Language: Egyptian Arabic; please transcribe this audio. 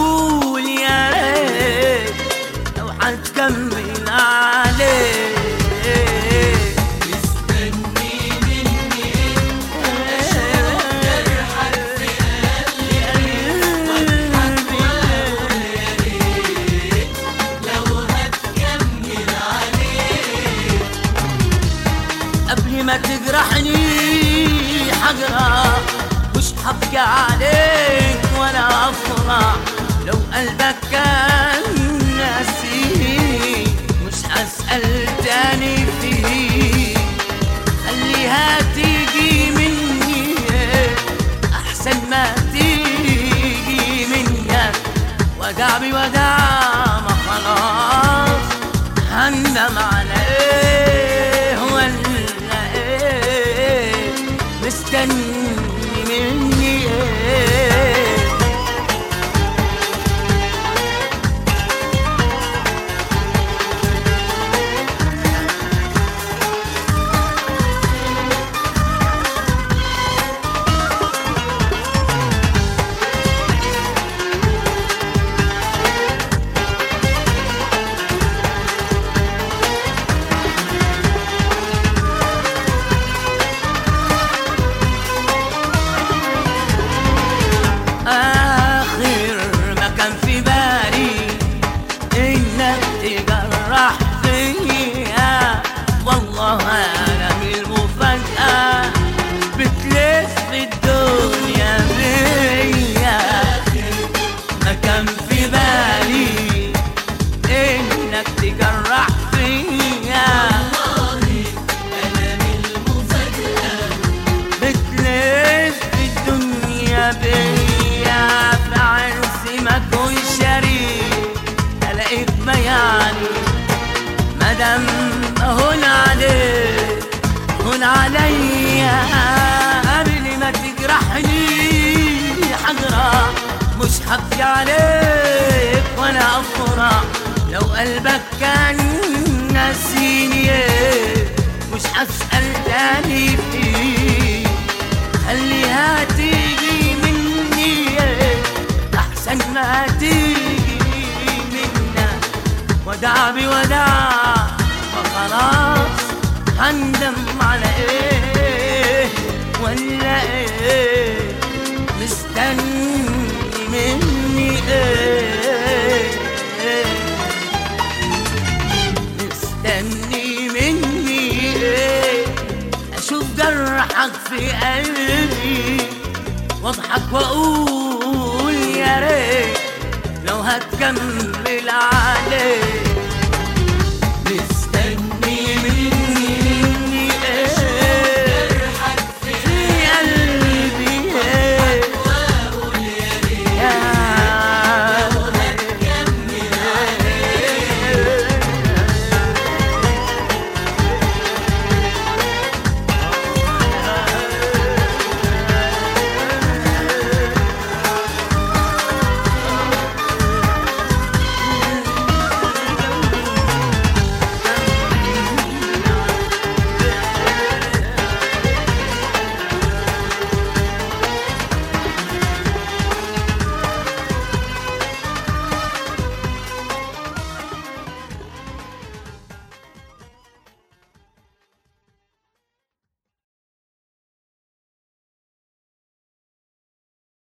واقول يا ريت لو هتكمل عليه قبل ما تجرحني حجرة مش حبكي عليك ولا افرح لو قلبك كان ناسي مش هسأل تاني فيه خليها تيجي مني احسن ما تيجي منك وجع بودع ما خلاص هندم على ايه ولا ايه مستني مني ايه آخر ما كان في بالي إنك تجرح فيا والله أنا من المفاجأة بتلف الدنيا بيا ما كان في بالي إنك تجرح فيا بتلف الدنيا بيا في عز ما اكون شريك الاقيك بياني مدام هون عليك هون عليا قبل ما تجرحني حجرة مش هبكي عليك ولا افرح لو قلبك كان ناسيني مش هسأل تاني فيه خليها تيجي مني احسن ما تيجي منا ودع بودع فخلاص هندم على ايه ولا ايه مستني مني ايه مستني مني ايه اشوف جرحك في قلبي واضحك واقول يا ريت لو هتكمل عليه